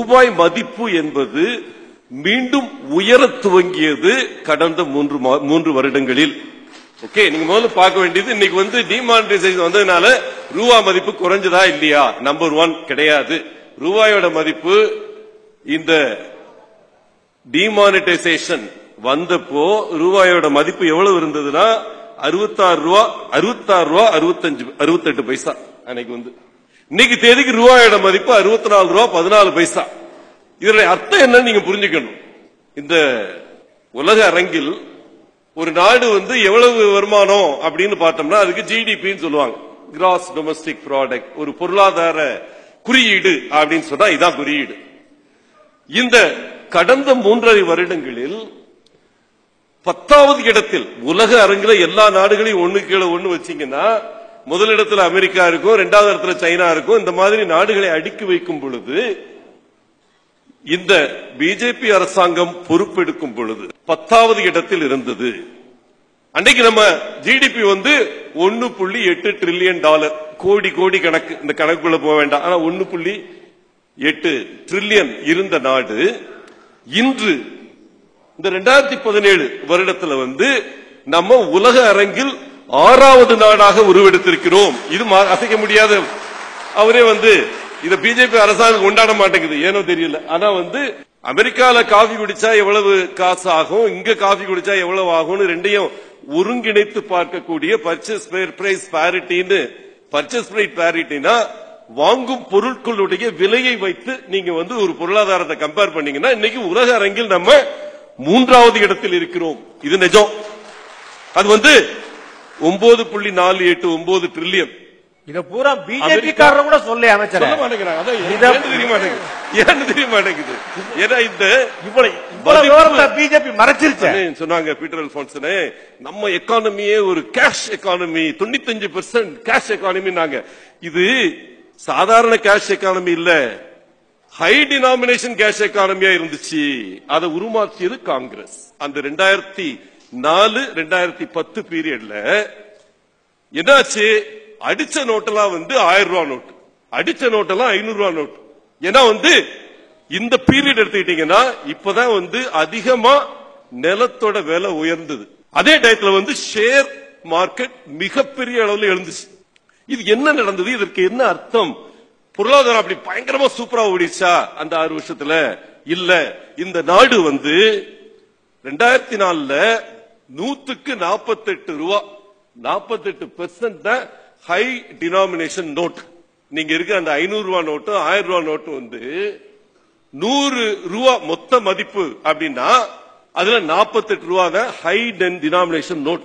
ரூபாய் மதிப்பு என்பது மீண்டும் உயர துவங்கியது கடந்த மூன்று மா- மூன்று வருடங்களில் ஓகே நீங்க முதல்ல பார்க்க வேண்டியது இன்னைக்கு வந்து டிமானிட்டைசேஷன் வந்ததுனால ரூபா மதிப்பு குறைஞ்சதா இல்லையா நம்பர் ஒன் கிடையாது ரூபாயோட மதிப்பு இந்த டிமானிட்டைசேஷன் வந்தப்போ ரூபாயோட மதிப்பு எவ்வளவு இருந்ததுன்னா அறுபத்தாறு ரூபா அறுபத்தாறு ரூபா அறுபத்தஞ்சு அறுபத்தெட்டு பைசா அன்னைக்கு வந்து இன்னைக்கு தேதிக்கு ரூபாயோட மதிப்பு அறுபத்தி நாலு ரூபா பதினாலு பைசா இதனுடைய அர்த்தம் என்னன்னு நீங்க புரிஞ்சுக்கணும் இந்த உலக அரங்கில் ஒரு நாடு வந்து எவ்வளவு வருமானம் அப்படின்னு பார்த்தோம்னா அதுக்கு ஜிடிபின்னு சொல்லுவாங்க கிராஸ் டொமஸ்டிக் ப்ராடக்ட் ஒரு பொருளாதார குறியீடு அப்படின்னு சொன்னா இதான் குறியீடு இந்த கடந்த மூன்றரை வருடங்களில் பத்தாவது இடத்தில் உலக அரங்கில எல்லா நாடுகளையும் ஒண்ணு கீழே ஒண்ணு வச்சீங்கன்னா முதலிடத்துல அமெரிக்கா இருக்கும் இரண்டாவது இடத்துல சைனா இருக்கும் இந்த மாதிரி நாடுகளை அடுக்கி வைக்கும் பொழுது இந்த பிஜேபி அரசாங்கம் பொறுப்பெடுக்கும் பொழுது பத்தாவது இடத்தில் இருந்தது அன்னைக்கு நம்ம ஜிடிபி வந்து ஒன்னு புள்ளி எட்டு ட்ரில்லியன் டாலர் கோடி கோடி கணக்கு இந்த கணக்குள்ள போக வேண்டாம் ஆனா ஒன்னு புள்ளி எட்டு ட்ரில்லியன் இருந்த நாடு இன்று இந்த ரெண்டாயிரத்தி பதினேழு வருடத்துல வந்து நம்ம உலக அரங்கில் ஆறாவது நாடாக உருவெடுத்திருக்கிறோம் இது மா- அசைக்க முடியாத அவரே வந்து இத பிஜேபி அரசாங்கம் கொண்டாட மாட்டேங்குது ஏனோ தெரியல ஆனா வந்து அமெரிக்கால காஃபி குடிச்சா எவ்வளவு காசு ஆகும் இங்க காஃபி குடிச்சா எவ்வளவு ஆகும்னு ரெண்டையும் ஒருங்கிணைத்து பார்க்கக்கூடிய பர்ச்சேஸ் பிரைஸ் பாரிட்டின்னு பர்ச்சேஸ் பிரைஸ் பாரிட்டினா வாங்கும் பொருட்களுடைய விலையை வைத்து நீங்க வந்து ஒரு பொருளாதாரத்தை கம்பேர் பண்ணீங்கன்னா இன்னைக்கு உலக அரங்கில் நம்ம மூன்றாவது இடத்தில் இருக்கிறோம் இது நிஜம் அது வந்து ஒன்பது புள்ளி நாலு எட்டு ஒன்பது ட்ரில்லியன் இத பூரா பிஜேபி காரர் கூட சொல்ல அமைச்சர் சொல்ல மாட்டேங்கிறாங்க அதான் இத- ஏன்னு தெரிய மாட்டேங்குது ஏன்னு தெரிய மாட்டேங்குது ஏன்னா இந்த இவ்வளவு இவ்வளவு விவரத்தை பிஜேபி மறைச்சிருச்சு அண்ணே, சொன்னாங்க பீட்டர் அல்போன்சனே நம்ம எக்கானமியே ஒரு கேஷ் எக்கானமி தொண்ணூத்தஞ்சு பெர்சென்ட் கேஷ் எக்கானமினாங்க இது சாதாரண கேஷ் எக்கானமி இல்ல ஹை டினாமினேஷன் கேஷ் எக்கானமியா இருந்துச்சு அதை உருமாற்றியது காங்கிரஸ் அந்த ரெண்டாயிரத்தி நாலு ரெண்டாயிரத்தி பத்து பீரியட்ல என்னாச்சு அடிச்ச நோட்டெல்லாம் வந்து ஆயிரம் ரூபாய் நோட்டு அடிச்ச நோட்டெல்லாம் ஐநூறு ரூபாய் நோட்டு ஏன்னா வந்து இந்த பீரியட் எடுத்துக்கிட்டீங்கன்னா இப்பதான் வந்து அதிகமா நிலத்தோட விலை உயர்ந்தது அதே டயத்துல வந்து ஷேர் மார்க்கெட் மிகப்பெரிய அளவில் எழுந்துச்சு இது என்ன நடந்தது இதற்கு என்ன அர்த்தம் பொருளாதாரம் அப்படி பயங்கரமா சூப்பரா ஓடிச்சா அந்த ஆறு வருஷத்துல இல்ல இந்த நாடு வந்து ரெண்டாயிரத்தி நாலுல நூத்துக்கு நாற்பத்தெட்டு ரூபா நாற்பத்தெட்டு பெர்சன்ட் தான் ஹை டினாமினேஷன் நோட் நீங்க இருக்க அந்த ஐநூறு ரூபா நோட்டும் ஆயிரம் ரூபா நோட்டும் வந்து நூறு ரூபா மொத்த மதிப்பு அப்படின்னா அதுல நாற்பத்தெட்டு ரூபா தான் ஹை டினாமினேஷன் நோட்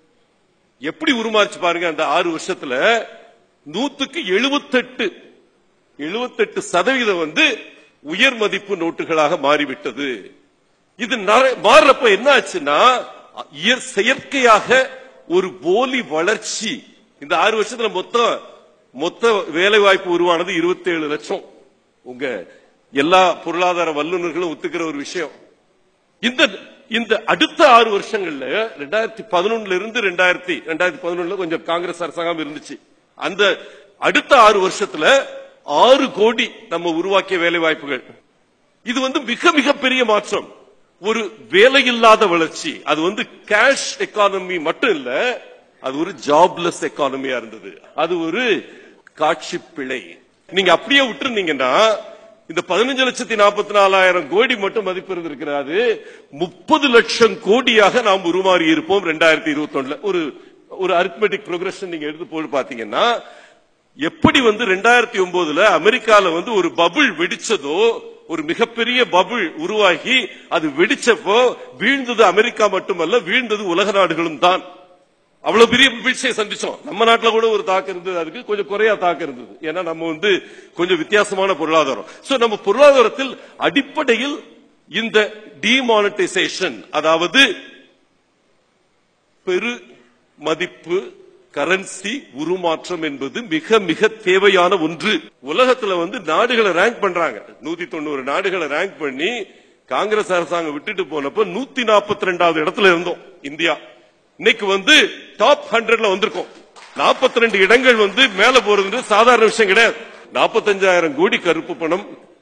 எப்படி உருமாறிச்சு பாருங்க அந்த ஆறு வருஷத்துல நூத்துக்கு எழுபத்தெட்டு எழுபத்தெட்டு சதவீதம் வந்து உயர் மதிப்பு நோட்டுகளாக மாறிவிட்டது இது நர- மாறுறப்ப என்ன ஆச்சுன்னா இயற்- செயற்கையாக ஒரு போலி வளர்ச்சி இந்த ஆறு வருஷத்துல மொத்தம் மொத்த வேலை வாய்ப்பு உருவானது 27 லட்சம் உங்க எல்லா பொருளாதார வல்லுநர்களும் ஒத்துக்கிற ஒரு விஷயம் இந்த இந்த அடுத்த ஆறு வருஷங்கள்ல ரெண்டாயிரத்தி பதினொன்னுல இருந்து ரெண்டாயிரத்தி ரெண்டாயிரத்தி பதினொன்னுல கொஞ்சம் காங்கிரஸ் அரசாங்கம் இருந்துச்சு அந்த அடுத்த ஆறு வருஷத்துல ஆறு கோடி நம்ம உருவாக்கிய வேலை வாய்ப்புகள் இது வந்து மிக மிக பெரிய மாற்றம் ஒரு வேலையில்லாத வளர்ச்சி அது வந்து கேஷ் எக்கானமி மட்டும் இல்ல அது ஒரு ஜாப்லெஸ் எக்கானமியா இருந்தது அது ஒரு காட்சி பிழை நீங்க அப்படியே விட்டுருந்தீங்கன்னா இந்த பதினஞ்சு லட்சத்தி நாற்பத்தி நாலாயிரம் கோடி மட்டும் மதிப்பு இருந்திருக்கிறாரு முப்பது லட்சம் கோடியாக நாம் உருமாறி இருப்போம் ரெண்டாயிரத்தி இருபத்தி ஒண்ணுல ஒரு ஒரு அரித்மெட்டிக் ப்ரோக்ரஷன் நீங்க எடுத்து போட்டு பாத்தீங்கன்னா எப்படி வந்து ரெண்டாயிரத்தி ஒன்பதுல அமெரிக்கால வந்து ஒரு பபுள் வெடிச்சதோ ஒரு மிகப்பெரிய பபுள் உருவாகி அது வெடிச்சப்போ வீழ்ந்தது அமெரிக்கா மட்டுமல்ல வீழ்ந்தது உலக நாடுகளும் தான் அவ்வளவு பெரிய வீழ்ச்சியை சந்திச்சோம் நம்ம நாட்டுல கூட ஒரு தாக்கம் இருந்தது அதுக்கு கொஞ்சம் குறையா தாக்கம் இருந்தது ஏன்னா நம்ம வந்து கொஞ்சம் வித்தியாசமான பொருளாதாரம் சோ நம்ம பொருளாதாரத்தில் அடிப்படையில் இந்த டிமானிட்டைசேஷன் அதாவது பெரு மதிப்பு கரன்சி உருமாற்றம் என்பது மிக மிக தேவையான ஒன்று உலகத்துல வந்து நாடுகளை ரேங்க் பண்றாங்க நூத்தி தொண்ணூறு நாடுகளை ரேங்க் பண்ணி காங்கிரஸ் அரசாங்கம் விட்டுட்டு போனப்ப நூத்தி நாற்பத்தி ரெண்டாவது இடத்துல இருந்தோம் இந்தியா இன்னைக்கு வந்து டாப் ஹண்ட்ரட்ல வந்திருக்கோம் 42 ரெண்டு இடங்கள் வந்து மேல போறது சாதாரண விஷயம் கிடையாது நாற்பத்தஞ்சாயிரம் கோடி கருப்பு பணம்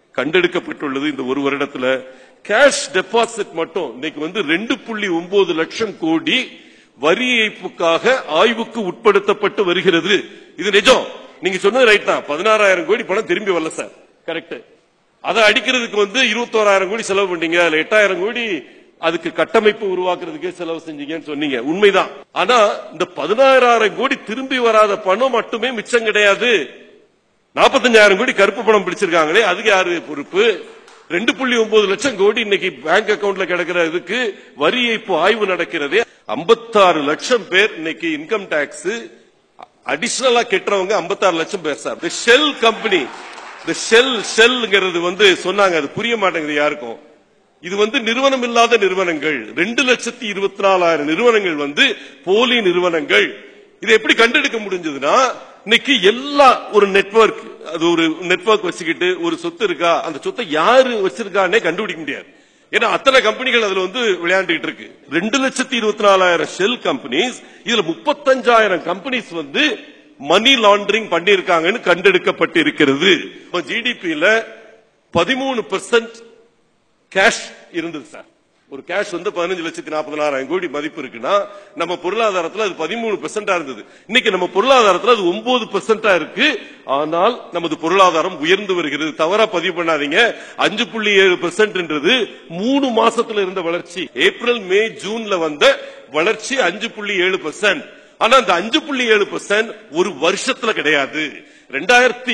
கண்டெடுக்கப்பட்டுள்ளது இந்த ஒரு வருடத்துல கேஷ் டெபாசிட் மட்டும் இன்னைக்கு வந்து ரெண்டு புள்ளி ஒன்பது லட்சம் கோடி வரி ஏய்ப்புக்காக ஆய்வுக்கு உட்படுத்தப்பட்டு வருகிறது இது நிஜம் நீங்க சொன்னது ரைட் தான் பதினாறாயிரம் கோடி பணம் திரும்பி வரல சார் கரெக்ட் அதை அடிக்கிறதுக்கு வந்து இருபத்தோராயிரம் கோடி செலவு பண்ணீங்க அதுல எட்டாயிரம் கோடி அதுக்கு கட்டமைப்பு உருவாக்குறதுக்கே செலவு செஞ்சீங்கன்னு சொன்னீங்க உண்மைதான் ஆனா இந்த பதினாறாயிரம் கோடி திரும்பி வராத பணம் மட்டுமே மிச்சம் கிடையாது நாற்பத்தஞ்சாயிரம் கோடி கருப்பு பணம் பிடிச்சிருக்காங்களே அதுக்கு யாரு பொறுப்பு ரெண்டு புள்ளி ஒன்பது லட்சம் கோடி இன்னைக்கு பேங்க் அக்கவுண்ட்ல கிடக்கிற இதுக்கு வரி ஏய்ப்பு ஆய்வு நடக்கிறது ஐம்பத்தாறு லட்சம் பேர் இன்னைக்கு இன்கம் டாக்ஸ் அடிஷனலா கெட்டுறவங்க 56 லட்சம் பேர் சார் இந்த ஷெல் கம்பெனி இந்த ஷெல் ஷெல்ங்கிறது வந்து சொன்னாங்க அது புரிய மாட்டேங்குது யாருக்கும் இது வந்து நிறுவனம் இல்லாத நிறுவனங்கள் ரெண்டு லட்சத்தி இருபத்தி நாலாயிரம் நிறுவனங்கள் வந்து போலி நிறுவனங்கள் இதை எப்படி கண்டெடுக்க முடிஞ்சதுன்னா இன்னைக்கு எல்லா ஒரு நெட்வொர்க் அது ஒரு நெட்வொர்க் வச்சுக்கிட்டு ஒரு சொத்து இருக்கா அந்த சொத்தை யாரு வச்சிருக்கானே கண்டுபிடிக்க முடியாது ஏன்னா அத்தனை கம்பெனிகள் அதுல வந்து விளையாண்டுட்டு இருக்கு ரெண்டு லட்சத்தி இருபத்தி நாலாயிரம் ஷெல் கம்பெனிஸ் இதுல முப்பத்தஞ்சாயிரம் கம்பெனிஸ் வந்து மணி லாண்டரிங் பண்ணிருக்காங்கன்னு கண்டெடுக்கப்பட்டிருக்கிறது ஜிடிபியில பதிமூணு பெர்சென்ட் கேஷ் இருந்தது சார் ஒரு கேஷ் வந்து பதினஞ்சு லட்சத்தி நாற்பதாயிரம் கோடி மதிப்பு இருக்குன்னா நம்ம பொருளாதாரத்துல அது பதிமூணு பெர்சென்டா இருந்தது இன்னைக்கு நம்ம பொருளாதாரத்துல அது ஒன்பது பெர்சென்டா இருக்கு ஆனால் நமது பொருளாதாரம் உயர்ந்து வருகிறது தவறா பதிவு பண்ணாதீங்க அஞ்சு புள்ளி ஏழு பெர்சென்ட்ன்றது மூணு மாசத்துல இருந்த வளர்ச்சி ஏப்ரல் மே ஜூன்ல வந்த வளர்ச்சி அஞ்சு புள்ளி ஏழு பெர்சென்ட் ஆனா அந்த அஞ்சு புள்ளி ஏழு பெர்சென்ட் ஒரு வருஷத்துல கிடையாது ரெண்டாயிரத்தி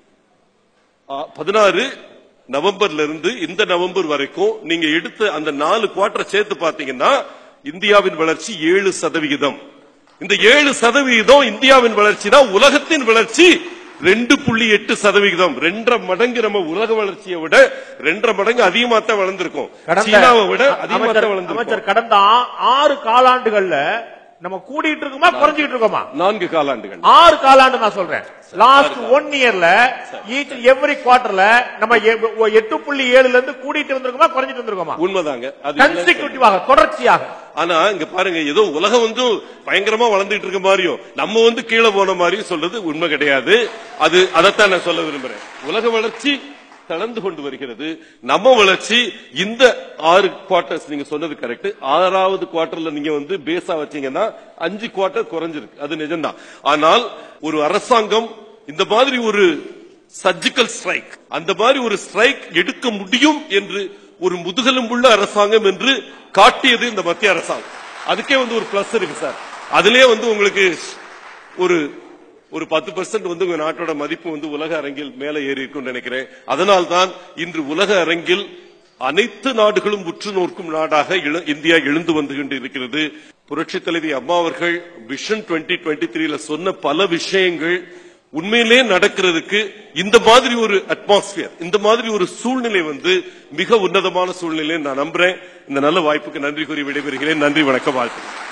பதினாறு நவம்பர்ல இருந்து இந்த நவம்பர் வரைக்கும் நீங்க எடுத்த அந்த நாலு குவார்டர் சேர்த்து பாத்தீங்கன்னா இந்தியாவின் வளர்ச்சி ஏழு சதவிகிதம் இந்த ஏழு சதவிகிதம் இந்தியாவின் வளர்ச்சினா உலகத்தின் வளர்ச்சி ரெண்டு புள்ளி எட்டு சதவிகிதம் ரெண்டரை மடங்கு நம்ம உலக வளர்ச்சியை விட ரெண்டரை மடங்கு அதிகமா தான் வளர்ந்திருக்கோம் சீனாவை விட அதிகமா அமைச்சர் தான் வளர்ந்திருக்கோம் அமைச்சர் கடந்த ஆ- ஆறு காலாண்டுகள்ல நம்ம கூடிட்டு இருக்கோமா குறைஞ்சிட்டு இருக்கோமா நான்கு காலாண்டுகள் ஆறு காலாண்டு நான் சொல்றேன் லாஸ்ட் ஒன் இயர்ல ஈச் எவ்ரி குவார்டர்ல நம்ம எ- ஒ- எட்டு புள்ளி ஏழுல இருந்து கூடிட்டு வந்திருக்கோமா குறைஞ்சிட்டு வந்திருக்கோமா உண்மைதாங்க அது கன்சிக்யூட்டிவாக தொடர்ச்சியாக ஆனா இங்க பாருங்க ஏதோ உலகம் வந்து பயங்கரமா வளர்ந்துட்டு இருக்க மாதிரியும் நம்ம வந்து கீழே போன மாதிரியும் சொல்றது உண்மை கிடையாது அது அதைத்தான் நான் சொல்ல விரும்புறேன் உலக வளர்ச்சி தளர்ந்து கொண்டு வருகிறது நம்ம வளர்ச்சி இந்த ஆறு குவார்டர்ஸ் நீங்க சொன்னது கரெக்ட் ஆறாவது குவார்டர்ல நீங்க வந்து பேஸா வச்சீங்கன்னா அஞ்சு குவார்டர் குறைஞ்சிருக்கு அது நிஜம்தான் ஆனால் ஒரு அரசாங்கம் இந்த மாதிரி ஒரு சர்ஜிக்கல் ஸ்ட்ரைக் அந்த மாதிரி ஒரு ஸ்ட்ரைக் எடுக்க முடியும் என்று ஒரு முதுகெலும்புள்ள அரசாங்கம் என்று காட்டியது இந்த மத்திய அரசாங்கம் அதுக்கே வந்து ஒரு பிளஸ் இருக்கு சார் அதுலயே வந்து உங்களுக்கு ஒரு ஒரு பத்து பெர்சென்ட் வந்து உங்க நாட்டோட மதிப்பு வந்து உலக அரங்கில் மேல ஏறி இருக்கும்னு நினைக்கிறேன் அதனால்தான் இன்று உலக அரங்கில் அனைத்து நாடுகளும் உற்று நோக்கும் நாடாக எழு- இந்தியா எழுந்து வந்து கொண்டு இருக்கிறது புரட்சி தலைவி அம்மா அவர்கள் விஷன் டுவெண்ட்டி டுவெண்ட்டி த்ரீல சொன்ன பல விஷயங்கள் உண்மையிலே நடக்கிறதுக்கு இந்த மாதிரி ஒரு அட்மாஸ்பியர் இந்த மாதிரி ஒரு சூழ்நிலை வந்து மிக உன்னதமான சூழ்நிலை நான் நம்புறேன் இந்த நல்ல வாய்ப்புக்கு நன்றி கூறி விடைபெறுகிறேன் நன்றி வணக்கம் வாழ்த்து